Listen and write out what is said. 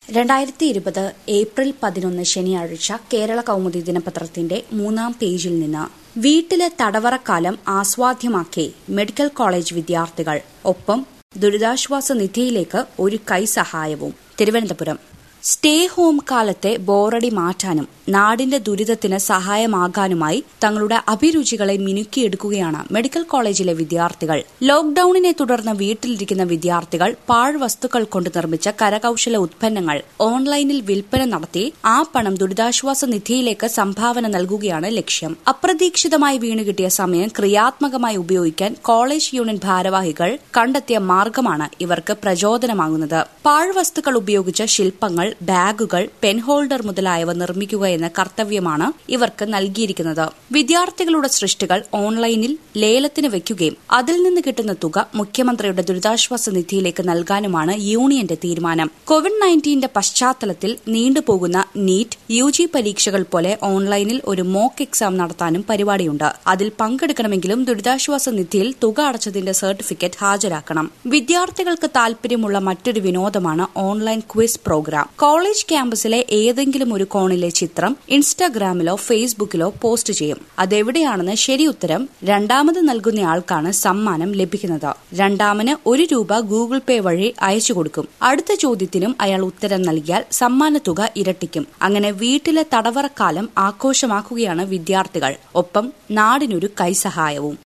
രണ്ടായിരത്തി ഇരുപത് ഏപ്രിൽ പതിനൊന്ന് ശനിയാഴ്ച കേരള കൗമുദി ദിനപത്രത്തിന്റെ മൂന്നാം പേജിൽ നിന്ന് വീട്ടിലെ തടവറക്കാലം ആസ്വാദ്യമാക്കി മെഡിക്കൽ കോളേജ് വിദ്യാർത്ഥികൾ ഒപ്പം ദുരിതാശ്വാസ നിധിയിലേക്ക് ഒരു കൈസഹായവും തിരുവനന്തപുരം സ്റ്റേ ഹോം കാലത്തെ ബോറടി മാറ്റാനും നാടിന്റെ ദുരിതത്തിന് സഹായമാകാനുമായി തങ്ങളുടെ അഭിരുചികളെ മിനുക്കിയെടുക്കുകയാണ് മെഡിക്കൽ കോളേജിലെ വിദ്യാർത്ഥികൾ ലോക്ഡൌണിനെ തുടർന്ന് വീട്ടിലിരിക്കുന്ന വിദ്യാർത്ഥികൾ പാഴ്വസ്തുക്കൾ കൊണ്ട് നിർമ്മിച്ച കരകൌശല ഉത്പന്നങ്ങൾ ഓൺലൈനിൽ വിൽപ്പന നടത്തി ആ പണം ദുരിതാശ്വാസ നിധിയിലേക്ക് സംഭാവന നൽകുകയാണ് ലക്ഷ്യം അപ്രതീക്ഷിതമായി വീണുകിട്ടിയ സമയം ക്രിയാത്മകമായി ഉപയോഗിക്കാൻ കോളേജ് യൂണിയൻ ഭാരവാഹികൾ കണ്ടെത്തിയ മാർഗമാണ് ഇവർക്ക് പ്രചോദനമാകുന്നത് പാഴ്വസ്തുക്കൾ ഉപയോഗിച്ച ശില്പങ്ങൾ ബാഗുകൾ പെൻ ഹോൾഡർ മുതലായവ നിർമ്മിക്കുക എന്ന കർത്തവ്യമാണ് ഇവർക്ക് നൽകിയിരിക്കുന്നത് വിദ്യാർത്ഥികളുടെ സൃഷ്ടികൾ ഓൺലൈനിൽ ലേലത്തിന് വയ്ക്കുകയും അതിൽ നിന്ന് കിട്ടുന്ന തുക മുഖ്യമന്ത്രിയുടെ ദുരിതാശ്വാസ നിധിയിലേക്ക് നൽകാനുമാണ് യൂണിയന്റെ തീരുമാനം കോവിഡ് നയൻറ്റീന്റെ പശ്ചാത്തലത്തിൽ നീണ്ടുപോകുന്ന നീറ്റ് യു ജി പരീക്ഷകൾ പോലെ ഓൺലൈനിൽ ഒരു മോക്ക് എക്സാം നടത്താനും പരിപാടിയുണ്ട് അതിൽ പങ്കെടുക്കണമെങ്കിലും ദുരിതാശ്വാസ നിധിയിൽ തുക അടച്ചതിന്റെ സർട്ടിഫിക്കറ്റ് ഹാജരാക്കണം വിദ്യാർത്ഥികൾക്ക് താൽപര്യമുള്ള മറ്റൊരു വിനോദമാണ് ഓൺലൈൻ ക്വിസ് പ്രോഗ്രാം കോളേജ് ക്യാമ്പസിലെ ഏതെങ്കിലും ഒരു കോണിലെ ചിത്രം ഇൻസ്റ്റാഗ്രാമിലോ ഫേസ്ബുക്കിലോ പോസ്റ്റ് ചെയ്യും അതെവിടെയാണെന്ന് ശരി ഉത്തരം രണ്ടാമത് നൽകുന്നയാൾക്കാണ് സമ്മാനം ലഭിക്കുന്നത് രണ്ടാമന് ഒരു രൂപ ഗൂഗിൾ പേ വഴി അയച്ചു കൊടുക്കും അടുത്ത ചോദ്യത്തിനും അയാൾ ഉത്തരം നൽകിയാൽ സമ്മാനത്തുക ഇരട്ടിക്കും അങ്ങനെ വീട്ടിലെ തടവറക്കാലം ആഘോഷമാക്കുകയാണ് വിദ്യാർത്ഥികൾ ഒപ്പം നാടിനൊരു കൈസഹായവും